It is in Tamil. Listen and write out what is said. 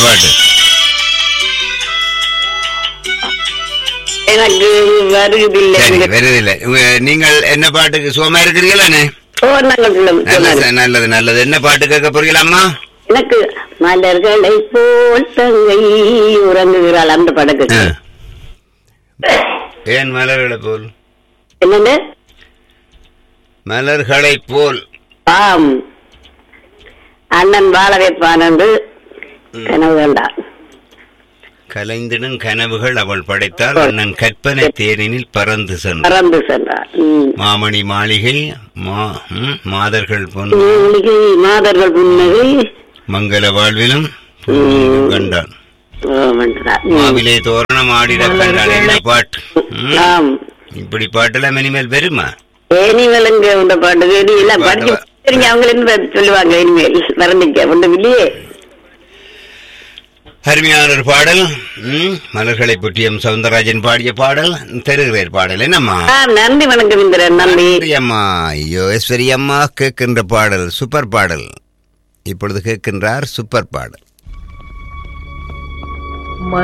பாட்டு எனக்கு வருவதில்லை சரி வருதில்லை உங்க- நீங்கள் என்ன பாட்டுக்கு சுகமா இருக்கிறீங்களாண்ணே ஓ நாங்கள் சொல்லும் நல்லது நல்லது நல்லது என்ன பாட்டு கேட்க போறீங்களாம்மா எனக்கு மலர்களை போல் தங்கை உறங்குகிறாள் அந்த படகு ஆ. ஏன் மலர்களை போல் என்னண்டு மலர்களை போல் ஆம் அண்ணன் வாழ வைப்பான் என்று கனவு வேண்டாம் கலைந்திடும் கனவுகள் அவள் படைத்தால் அண்ணன் கற்பனை தேனினில் பறந்து சென்றார் பறந்து சென்றார் ம். மாமணி மாளிகை மா ம், மாதர்கள் பொன் மூலிகை மாதர்கள் புன்னகை மங்கள வாழ்விலும் புன்னகையும் கண்டான் ஓம் என்றார். ம். மாவிலை தோரணம் ஆடிட கண்டான் என்ன பாட்டு ம், ஆம் இப்படி பாட்டெல்லாம் இனிமேல் வருமா ஏனி விலங்கு இந்த பாட்டு கேடி எல்லாம் படிச்சு பாட்டு சரிங்க அவங்க என்ன சொல்லுவாங்க இனிமேல் மறந்துக்க ஒன்றும் இல்லையே அருமையான ஒரு பாடல் ம், மலர்களை புட்டியம் சவுந்தரராஜன் பாடிய பாடல் தெருகிறேர் பாடல் என்னம்மா ஆ நன்றி வணக்கம் இந்திரன் நன்றி நன்றி அம்மா ஐயோ ஈஸ்வரி அம்மா கேட்கின்ற பாடல் சூப்பர் பாடல் இப்பொழுது கேட்கின்றார் சூப்பர் பாடல்